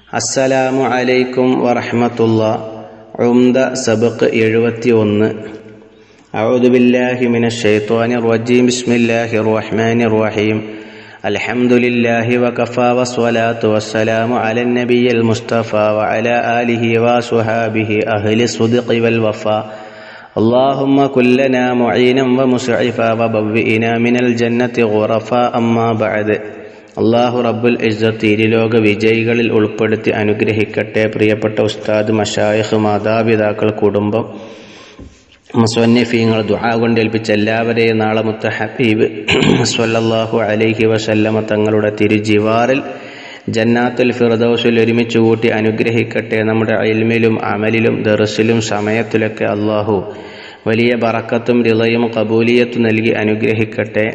അസ്സലാമു അലൈക്കും വറഹ്മത്തുള്ള ഉംദ സബക്ക് എഴുപത്തി ഒന്ന് أعوذ بالله من الشيطان الرجيم بسم الله الرحمن الرحيم الحمد لله وكفى والصلاة والسلام على النبي المصطفى وعلى آله وصحابه أهل الصدق والوفاء اللهم كلنا معينا ومسعفا وبوئنا من الجنة غرفا أما بعد അള്ളാഹു റബ്ബുൽ ഇസ്സത്ത് ഇരുലോക വിജയികളിൽ ഉൾപ്പെടുത്തി അനുഗ്രഹിക്കട്ടെ പ്രിയപ്പെട്ട ഉസ്താദ് മഷായിഖ് മാതാപിതാക്കൾ കുടുംബം മുസ്വന്നിഫീങ്ങൾ ദുആ കൊണ്ട് ഏൽപ്പിച്ച എല്ലാവരെയും നാളെ മുത്ത ഹബീബ് സ്വല്ലല്ലാഹു അലൈഹി വസല്ലമ തങ്ങളുടെ തിരുജിവാറിൽ ജന്നാത്തുൽ ഫിർദൗസിൽ ഒരുമിച്ച് കൂട്ടി അനുഗ്രഹിക്കട്ടെ നമ്മുടെ ഇൽമിലും അമലിലും ദർസിലും സമയത്തിലൊക്കെ അള്ളാഹു വലിയ ബറക്കത്തും റിളയും കബൂലിയത്തും നൽകി അനുഗ്രഹിക്കട്ടെ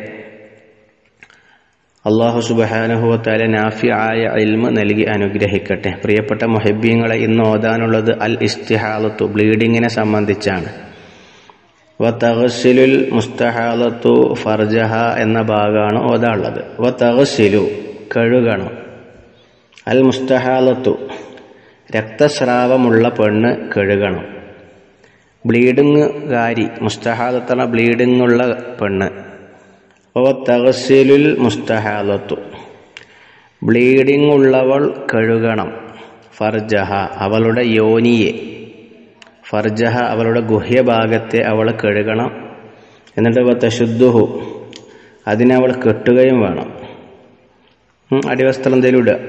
അള്ളാഹു സുബഹാനുഹുവത്താല നാഫി ആയ ഇൽമ നൽകി അനുഗ്രഹിക്കട്ടെ പ്രിയപ്പെട്ട മൊഹബീങ്ങളെ ഇന്ന് ഓതാനുള്ളത് അൽ ഇസ്തിഹാലത്തു ബ്ലീഡിങ്ങിനെ സംബന്ധിച്ചാണ് വ തഹസിലുൽ മുസ്തഹാലത്തു ഫർജഹ എന്ന ഭാഗമാണ് ഓതാനുള്ളത് വ തഹസിലു കഴുകണം അൽ മുസ്തഹാലത്തു രക്തസ്രാവമുള്ള പെണ്ണ് കഴുകണം ബ്ലീഡിങ്ങുകാരി മുസ്തഹാലത്താണ് ബ്ലീഡിംഗ് ഉള്ള പെണ്ണ് ഓ തഹസിലുൽ മുസ്തഹാലത്തു ബ്ലീഡിംഗ് ഉള്ളവൾ കഴുകണം ഫർജഹ അവളുടെ യോനിയെ ഫർജഹ അവളുടെ ഗുഹ്യഭാഗത്തെ അവൾ കഴുകണം എന്നിട്ട് തശുദ്ധുഹു അതിനെ അവൾ കെട്ടുകയും വേണം അടിവസ്ത്രം എന്തെങ്കിലും ഇടുക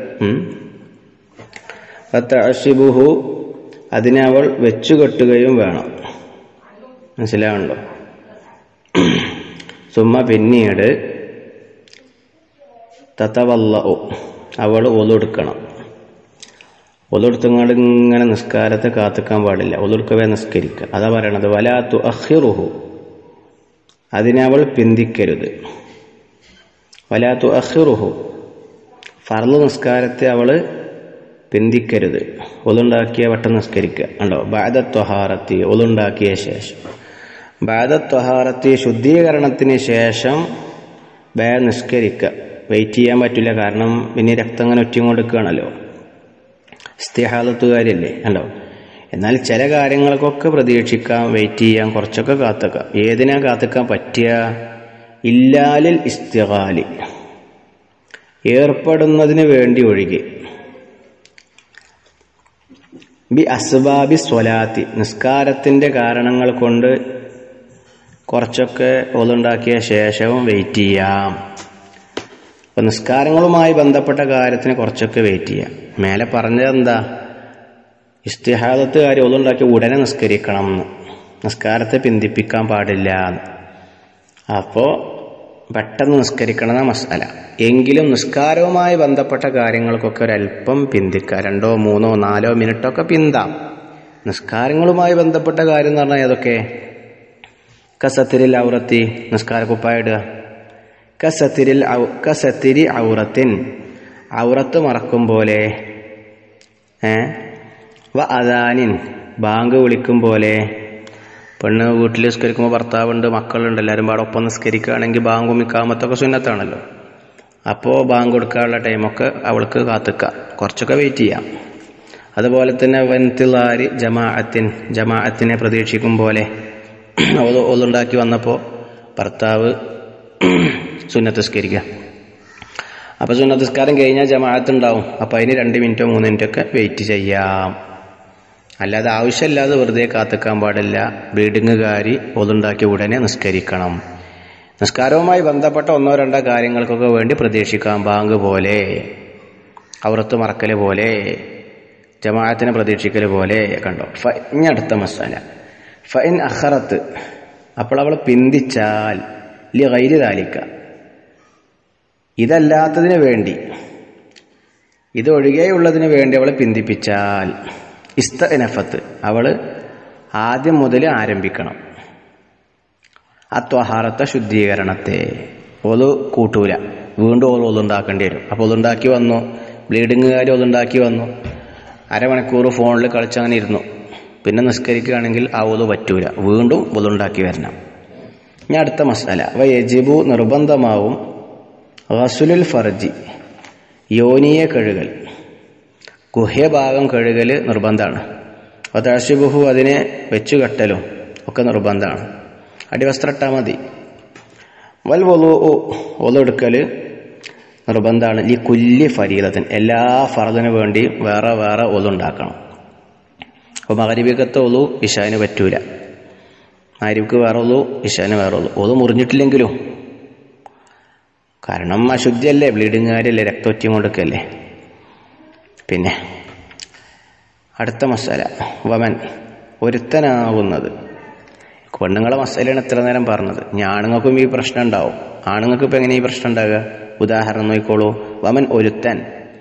തഅഷിബുഹു അതിനെ അവൾ വെച്ചു കെട്ടുകയും വേണം മനസ്സിലാവുണ്ടോ സുമ്മ പിന്നീട് തത്തവല്ലഉ അവൾ ഒലെടുക്കണം ഒലെടുത്തങ്ങാണ്ട് ഇങ്ങനെ നിസ്കാരത്തെ കാത്തിക്കാൻ പാടില്ല ഒലെടുക്കവേ നിസ്കരിക്കുക അതാ പറയണത് വലാത്തു അഹിറുഹു അതിനെ അവൾ പിന്തിക്കരുത് വലാത്തു അഹിറുഹു ഫർള് നിസ്കാരത്തെ അവൾ പിന്തിക്കരുത് ഒലുണ്ടാക്കിയ വട്ടം നിസ്കരിക്കുക ഉണ്ടോ ബാധത്വഹാറത്തി ഒലുണ്ടാക്കിയ ശേഷം ബാധത്വഹാറത്തി ശുദ്ധീകരണത്തിന് ശേഷം ബേ നിസ്കരിക്കുക വെയിറ്റ് ചെയ്യാൻ പറ്റില്ല കാരണം പിന്നെ രക്തം അങ്ങനെ ഒറ്റയും കൊടുക്കുകയാണല്ലോ സ്ഥിഹാലത്തുകാരിയല്ലേ അല്ലോ എന്നാൽ ചില കാര്യങ്ങൾക്കൊക്കെ പ്രതീക്ഷിക്കാം വെയിറ്റ് ചെയ്യാൻ കുറച്ചൊക്കെ കാത്തുക്കാം ഏതിനാ കാത്തുക്കാൻ പറ്റിയ ഇല്ലാലിൽ ഇസ്തിഹാലി ഏർപ്പെടുന്നതിന് വേണ്ടി ഒഴികെ ബി അസ്ബാബി സ്വലാത്തി നിസ്കാരത്തിൻ്റെ കാരണങ്ങൾ കൊണ്ട് കുറച്ചൊക്കെ ഒതുണ്ടാക്കിയ ശേഷവും വെയിറ്റ് ചെയ്യാം അപ്പം നിസ്കാരങ്ങളുമായി ബന്ധപ്പെട്ട കാര്യത്തിന് കുറച്ചൊക്കെ വെയിറ്റ് ചെയ്യാം മേലെ പറഞ്ഞത് എന്താ ഇസ്തിഹാദത്ത് കാര്യം ഒതുണ്ടാക്കി ഉടനെ നിസ്കരിക്കണം എന്ന് നിസ്കാരത്തെ പിന്തിപ്പിക്കാൻ പാടില്ല അപ്പോൾ പെട്ടെന്ന് നിസ്കരിക്കണം എന്ന മസാല എങ്കിലും നിസ്കാരവുമായി ബന്ധപ്പെട്ട കാര്യങ്ങൾക്കൊക്കെ ഒരല്പം പിന്തിക്കുക രണ്ടോ മൂന്നോ നാലോ മിനിറ്റൊക്കെ പിന്താം നിസ്കാരങ്ങളുമായി ബന്ധപ്പെട്ട കാര്യം എന്ന് പറഞ്ഞാൽ ഏതൊക്കെ കസത്തിരിൽ ഔറത്തി നിസ്കാര കുപ്പായിടുക കസത്തിരിൽ കസത്തിരി ഔറത്തിൻ ഔറത്ത് മറക്കും പോലെ ഏ വ അദാനിൻ ബാങ്ക് വിളിക്കും പോലെ പെണ്ണ് വീട്ടിൽ നിസ്കരിക്കുമ്പോൾ ഭർത്താവുണ്ട് മക്കളുണ്ട് എല്ലാവരും പാടെ ഒപ്പം നിസ്കരിക്കുകയാണെങ്കിൽ ബാങ്കും ഇക്കാമത്തൊക്കെ സുന്നത്താണല്ലോ അപ്പോൾ ബാങ്ക് കൊടുക്കാനുള്ള ടൈമൊക്കെ അവൾക്ക് കാത്തുക്കുക കുറച്ചൊക്കെ വെയിറ്റ് ചെയ്യാം അതുപോലെ തന്നെ വൻതിലാരി ജമാഅത്തിൻ ജമാഅത്തിനെ പ്രതീക്ഷിക്കും പോലെ ഒന്നുണ്ടാക്കി വന്നപ്പോൾ ഭർത്താവ് സുന്നത്തസ്കരിക്കുക അപ്പോൾ സുന്നത്തസ്കാരം കഴിഞ്ഞാൽ ജമാഅത്ത് ഉണ്ടാവും അപ്പോൾ അതിന് രണ്ട് മിനിറ്റോ മൂന്ന് മിനിറ്റോ ഒക്കെ വെയിറ്റ് ചെയ്യാം അല്ലാതെ ആവശ്യമില്ലാതെ വെറുതെ കാത്തിക്കാൻ പാടില്ല ബ്ലീഡിങ്ങുകാരി ഒതുണ്ടാക്കി ഉടനെ നിസ്കരിക്കണം നിസ്കാരവുമായി ബന്ധപ്പെട്ട ഒന്നോ രണ്ടോ കാര്യങ്ങൾക്കൊക്കെ വേണ്ടി പ്രതീക്ഷിക്കാം ബാങ്ക് പോലെ ഔറത്ത് മറക്കൽ പോലെ ജമാഅത്തിനെ പ്രതീക്ഷിക്കൽ പോലെ കണ്ടോ ഫ ഇനി അടുത്ത മസാല ഫൈൻ അഹറത്ത് അപ്പോൾ അവൾ പിന്തിച്ചാൽ ലി ഗൈരി താലിക്ക ഇതല്ലാത്തതിന് വേണ്ടി ഇതൊഴികെയുള്ളതിന് വേണ്ടി അവളെ പിന്തിപ്പിച്ചാൽ ഇസ്തനഫത്ത് അവൾ ആദ്യം മുതൽ ആരംഭിക്കണം അത്വഹാറത്തെ ശുദ്ധീകരണത്തെ ഒതു കൂട്ടൂല വീണ്ടും ഓൾ ഒതുണ്ടാക്കേണ്ടി വരും അപ്പോൾ ഒതുണ്ടാക്കി വന്നു ബ്ലീഡിങ്ങുകാർ ഒതുണ്ടാക്കി വന്നു അരമണിക്കൂർ ഫോണിൽ കളിച്ചങ്ങനെ ഇരുന്നു പിന്നെ നിസ്കരിക്കുകയാണെങ്കിൽ ആ ഒതു പറ്റൂല വീണ്ടും ഒതുണ്ടാക്കി വരണം ഇനി അടുത്ത മസാല അവ യജിബു നിർബന്ധമാവും റസുലുൽ ഫർജി യോനിയെ കഴുകൽ ഗുഹ്യഭാഗം കഴുകൽ നിർബന്ധമാണ് അപ്പോൾ തഴശുബുഹു അതിനെ വെച്ചു കെട്ടലും ഒക്കെ നിർബന്ധമാണ് അടിവസ്ത്രം ഇട്ടാൽ മതി വൽ ഒലു ഒലെടുക്കൽ നിർബന്ധമാണ് ഈ കുല്ലി ഫരീദത്തിന് എല്ലാ ഫറദിനു വേണ്ടിയും വേറെ വേറെ ഒലുണ്ടാക്കണം അപ്പോൾ മകരിബിക്കത്തെ ഒലു ഇഷാന് പറ്റൂല മകരിബിക്ക് വേറെ ഒലു ഇഷാന് വേറെ ഒലു ഒലു മുറിഞ്ഞിട്ടില്ലെങ്കിലും കാരണം അശുദ്ധിയല്ലേ ബ്ലീഡിങ്ങുകാരല്ലേ രക്തൊറ്റിയും കൊണ്ടൊക്കെയല്ലേ പിന്നെ അടുത്ത മസാല വമൻ ഒരുത്തനാവുന്നത് പെണ്ണുങ്ങളെ മസാലയാണ് ഇത്ര നേരം പറഞ്ഞത് ഇനി ആണുങ്ങൾക്കും ഈ പ്രശ്നം ഉണ്ടാവും ആണുങ്ങൾക്ക് ഇപ്പം എങ്ങനെ ഈ പ്രശ്നം ഉണ്ടാകുക ഉദാഹരണം നോക്കിക്കോളൂ വമൻ ഒരുത്തൻ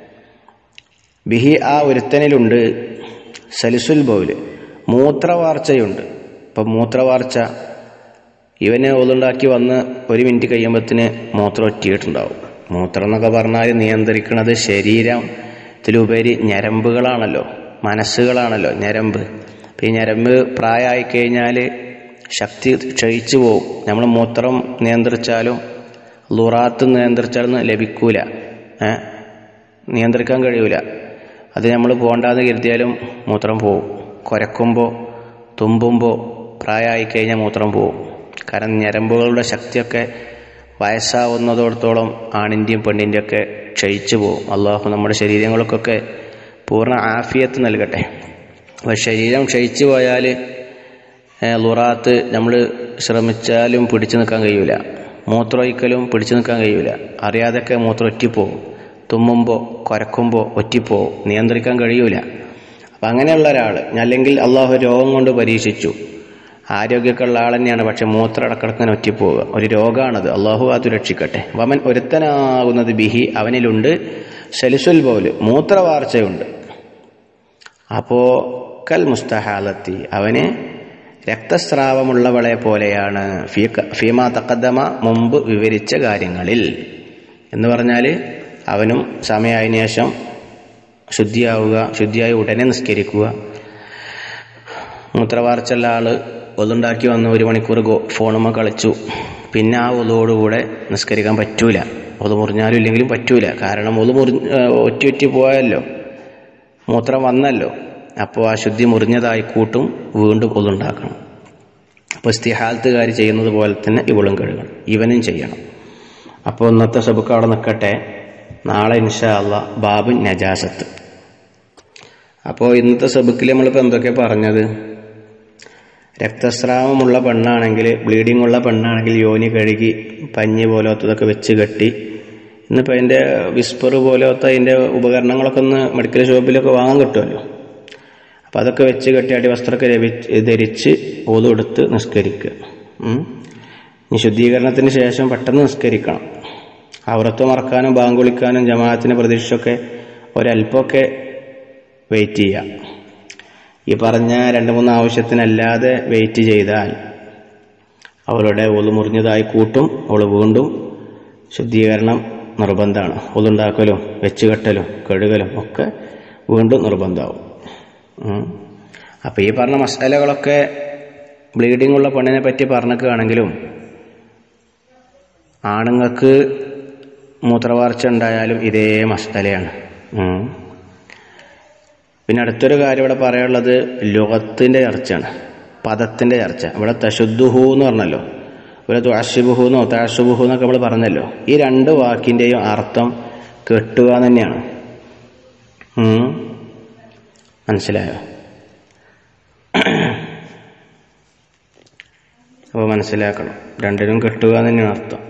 ബിഹി ആ ഒരുത്തനിലുണ്ട് സലിസുൽ ബൗല് മൂത്രവാർച്ചയുണ്ട് ഇപ്പം മൂത്രവാർച്ച ഇവന് ഒതുണ്ടാക്കി വന്ന് ഒരു മിനിറ്റ് കഴിയുമ്പത്തിന് മൂത്രം ഒറ്റിയിട്ടുണ്ടാവും മൂത്രം എന്നൊക്കെ പറഞ്ഞാൽ നിയന്ത്രിക്കുന്നത് ശരീരത്തിലുപരി ഞരമ്പുകളാണല്ലോ മനസ്സുകളാണല്ലോ ഞരമ്പ് അപ്പം ഈ ഞരമ്പ് പ്രായമായി കഴിഞ്ഞാൽ ശക്തി ക്ഷയിച്ചു പോകും നമ്മൾ മൂത്രം നിയന്ത്രിച്ചാലും ലുറാത്ത് നിയന്ത്രിച്ചാലും ലഭിക്കൂല ഏ നിയന്ത്രിക്കാൻ കഴിയൂല അത് നമ്മൾ പോണ്ടാന്ന് കരുതിയാലും മൂത്രം പോവും കുരക്കുമ്പോൾ തുമ്പുമ്പോൾ പ്രായമായി കഴിഞ്ഞാൽ മൂത്രം പോവും കാരണം ഞരമ്പുകളുടെ ശക്തിയൊക്കെ വയസ്സാവുന്നതോടത്തോളം ആണിൻ്റെയും പെണ്ണിൻ്റെയും ഒക്കെ ക്ഷയിച്ചു പോകും അള്ളാഹു നമ്മുടെ ശരീരങ്ങൾക്കൊക്കെ പൂർണ്ണ ആഫിയത്ത് നൽകട്ടെ അപ്പോൾ ശരീരം ക്ഷയിച്ചു പോയാൽ ലുറാത്ത് നമ്മൾ ശ്രമിച്ചാലും പിടിച്ചു നിൽക്കാൻ കഴിയൂല മൂത്രമൊഴിക്കലും പിടിച്ചു നിൽക്കാൻ കഴിയൂല അറിയാതൊക്കെ മൂത്രം ഒറ്റിപ്പോവും തുമ്മുമ്പോൾ കുരക്കുമ്പോൾ ഒറ്റിപ്പോവും നിയന്ത്രിക്കാൻ കഴിയൂല അപ്പം അങ്ങനെയുള്ള ഒരാൾ അല്ലെങ്കിൽ അള്ളാഹു രോഗം കൊണ്ട് പരീക്ഷിച്ചു ആരോഗ്യമൊക്കെ ഉള്ള ആൾ തന്നെയാണ് പക്ഷെ മൂത്രം ഇടക്കിടക്കിങ്ങനെ ഒറ്റിപ്പോവുക ഒരു രോഗമാണത് അള്ളാഹു അത് രക്ഷിക്കട്ടെ വമൻ ഒരുത്തനാകുന്നത് ബിഹി അവനിലുണ്ട് സലിസുൽ ബൗല് മൂത്രവാർച്ചയുണ്ട് അപ്പോൾ കൽ മുസ്തഹാലത്തി അവന് രക്തസ്രാവമുള്ളവളെ പോലെയാണ് ഫീ ഫീമാ തക്കദ്ദമ മുമ്പ് വിവരിച്ച കാര്യങ്ങളിൽ എന്ന് പറഞ്ഞാൽ അവനും സമയമായതിനു ശേഷം ശുദ്ധിയാവുക ശുദ്ധിയായി ഉടനെ നിസ്കരിക്കുക മൂത്രവാർച്ചുള്ള ആള് ഒതുണ്ടാക്കി വന്ന് ഒരു മണിക്കൂർ ഗോ ഫോണുമ്മ കളിച്ചു പിന്നെ ആ ഒതുവോടുകൂടെ നിസ്കരിക്കാൻ പറ്റൂല ഒതു മുറിഞ്ഞാലും ഇല്ലെങ്കിലും പറ്റൂല കാരണം ഒതു മുറി ഒറ്റി ഒറ്റി പോയല്ലോ മൂത്രം വന്നല്ലോ അപ്പോൾ ആ ശുദ്ധി മുറിഞ്ഞതായി കൂട്ടും വീണ്ടും ഒതുണ്ടാക്കണം അപ്പോൾ ഇസ്തിഹാലത്തുകാർ ചെയ്യുന്നത് പോലെ തന്നെ ഇവളും കഴുകണം ഇവനും ചെയ്യണം അപ്പോൾ ഇന്നത്തെ സബുക്ക് അവിടെ നിൽക്കട്ടെ നാളെ ഇൻഷാ അല്ല ബാബു നജാസത്ത് അപ്പോൾ ഇന്നത്തെ സബുക്കിൽ നമ്മളിപ്പോൾ എന്തൊക്കെ പറഞ്ഞത് രക്തസ്രാവമുള്ള പെണ്ണാണെങ്കിൽ ബ്ലീഡിംഗ് ഉള്ള പെണ്ണാണെങ്കിൽ യോനി കഴുകി പഞ്ഞി പോലത്തതൊക്കെ വെച്ച് കെട്ടി ഇന്നിപ്പോൾ അതിൻ്റെ വിസ്പർ പോലത്തെ അതിൻ്റെ ഉപകരണങ്ങളൊക്കെ ഒന്ന് മെഡിക്കൽ ഷോപ്പിലൊക്കെ വാങ്ങാൻ കിട്ടുമല്ലോ അപ്പം അതൊക്കെ വെച്ച് കെട്ടി അടിവസ്ത്രമൊക്കെ ലഭിച്ച് ധരിച്ച് ഓതെടുത്ത് നിസ്കരിക്കുക ഉം. ഇനി ശുദ്ധീകരണത്തിന് ശേഷം പെട്ടെന്ന് നിസ്കരിക്കണം ഔറത്ത് മറക്കാനും ബാങ്ക് വിളിക്കാനും ജമാഅത്തിനെ പ്രതീക്ഷിച്ചൊക്കെ ഒരല്പമൊക്കെ വെയിറ്റ് ചെയ്യാം ഈ പറഞ്ഞ രണ്ട് മൂന്ന് ആവശ്യത്തിനല്ലാതെ വെയിറ്റ് ചെയ്താൽ അവളുടെ ഒളു മുറിഞ്ഞതായി കൂട്ടും അവൾ വീണ്ടും ശുദ്ധീകരണം നിർബന്ധമാണ് ഒളുണ്ടാക്കലും വെച്ച് കെട്ടലും കഴുകലും ഒക്കെ വീണ്ടും നിർബന്ധമാവും ഉം. അപ്പോൾ ഈ പറഞ്ഞ മസാലകളൊക്കെ ബ്ലീഡിംഗ് ഉള്ള പെണ്ണിനെ പറ്റി പറഞ്ഞിക്കുകയാണെങ്കിലും ആണുങ്ങൾക്ക് മൂത്രവാർച്ച ഉണ്ടായാലും ഇതേ മസാലയാണ് ഉം. പിന്നെ അടുത്തൊരു കാര്യം ഇവിടെ പറയാനുള്ളത് ലോകത്തിൻ്റെ ചർച്ചയാണ് പദത്തിൻ്റെ ചർച്ച ഇവിടെ തശുദ്ദുഹു എന്ന് പറഞ്ഞല്ലോ ഇവിടെ തുഅഷിബുഹു എന്നോ താഷുബുഹു എന്നൊക്കെ നമ്മൾ പറഞ്ഞല്ലോ ഈ രണ്ട് വാക്കിൻ്റെയും അർത്ഥം കെട്ടുക എന്ന് തന്നെയാണ് ഉം. മനസ്സിലായോ അപ്പോൾ മനസ്സിലാക്കണം രണ്ടിനും കെട്ടുക എന്ന് തന്നെയാണ് അർത്ഥം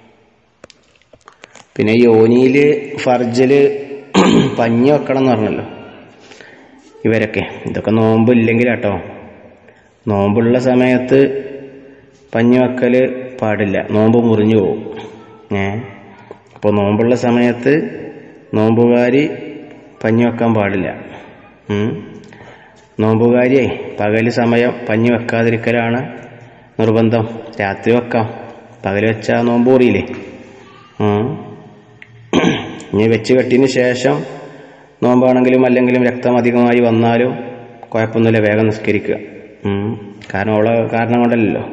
പിന്നെ യോനിയിൽ ഫർജില് പഞ്ഞി വെക്കണം എന്ന് പറഞ്ഞല്ലോ ഇവരൊക്കെ ഇതൊക്കെ നോമ്പില്ലെങ്കിൽ കേട്ടോ നോമ്പുള്ള സമയത്ത് പഞ്ഞി വെക്കൽ പാടില്ല നോമ്പ് മുറിഞ്ഞു പോകും ഏ അപ്പോൾ നോമ്പുള്ള സമയത്ത് നോമ്പുകാരി പഞ്ഞി വെക്കാൻ പാടില്ല ഉം. നോമ്പുകാരിയെ പകൽ സമയം പഞ്ഞി വെക്കാതിരിക്കലാണ് നിർബന്ധം രാത്രി വെക്കാം പകൽ വെച്ചാൽ നോമ്പ് മുറിയില്ലേ ഉം. ഇനി വെച്ച് കെട്ടിയതിന് ശേഷം നോമ്പാണെങ്കിലും അല്ലെങ്കിലും രക്തം അധികമായി വന്നാലും കുഴപ്പമൊന്നുമില്ല വേഗം നിസ്കരിക്കുക ഉം. കാരണം അവളെ കാരണം കൊണ്ടല്ലല്ലോ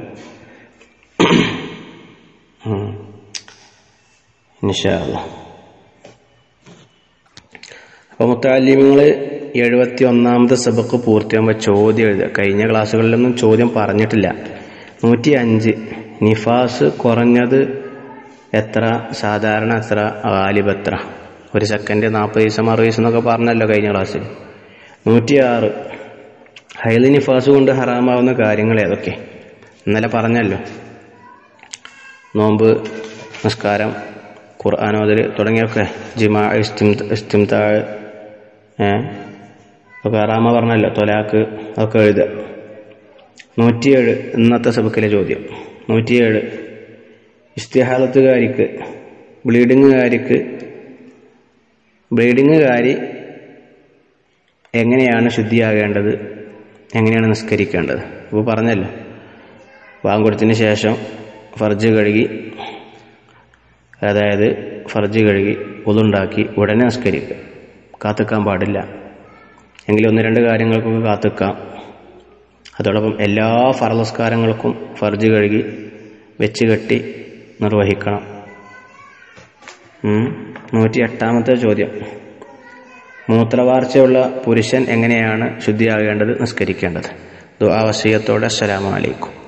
അപ്പോൾ മുത്താലിമ്യങ്ങൾ എഴുപത്തി ഒന്നാമത്തെ സബക്ക് പൂർത്തിയാകുമ്പോൾ ചോദ്യം എഴുതുക കഴിഞ്ഞ ക്ലാസ്സുകളിലൊന്നും ചോദ്യം പറഞ്ഞിട്ടില്ല നൂറ്റി അഞ്ച് നിഫാസ് കുറഞ്ഞത് എത്ര സാധാരണ എത്ര ഗാലിബ് എത്ര ഒരു സെക്കൻഡ് നാൽപ്പത് ദിവസം അറുപത് ദിവസം എന്നൊക്കെ പറഞ്ഞല്ലോ കഴിഞ്ഞ ക്ലാസ്സിൽ നൂറ്റിയാറ് ഹൈലി നിഫാസ് കൊണ്ട് ഹറാമാവുന്ന കാര്യങ്ങൾ ഏതൊക്കെ ഇന്നലെ പറഞ്ഞല്ലോ നോമ്പ് നിസ്കാരം ഖുർആാനോദൽ തുടങ്ങിയൊക്കെ ജിമാ ഇസ്തിം ഇസ്തിംതാഴ് ഏഹ് ഒക്കെ ഹറാമ പറഞ്ഞല്ലോ തൊലാക്ക് അതൊക്കെ എഴുതുക നൂറ്റിയേഴ് ഇന്നത്തെ സബക്കിലെ ചോദ്യം നൂറ്റിയേഴ് ഇസ്തിഹാലത്തുകാരിക്ക് ബ്ലീഡിങ്ങുകാരിക്ക് ബ്ലീഡിങ്ങുകാരി എങ്ങനെയാണ് ശുദ്ധിയാകേണ്ടത് എങ്ങനെയാണ് നിസ്കരിക്കേണ്ടത് അപ്പോൾ പറഞ്ഞല്ലോ വാങ്കൊടുത്തിന് ശേഷം ഫർജ് കഴുകി അതായത് ഫർജ് കഴുകി ഉതുണ്ടാക്കി ഉടനെ നിസ്കരിക്കുക കാത്തുക്കാൻ പാടില്ല എങ്കിലും ഒന്ന് രണ്ട് കാര്യങ്ങൾക്കൊക്കെ കാത്തുക്കാം അതോടൊപ്പം എല്ലാ ഫർലസ്കാരങ്ങൾക്കും ഫർജ് കഴുകി വെച്ച് കെട്ടി നിർവഹിക്കണം നൂറ്റി എട്ടാമത്തെ ചോദ്യം മൂത്രവാർച്ചയുള്ള പുരുഷൻ എങ്ങനെയാണ് ശുദ്ധിയാകേണ്ടത് നിസ്കരിക്കേണ്ടത് ദുആ വസിയത്തോടെ അസ്സലാമു അലൈക്കും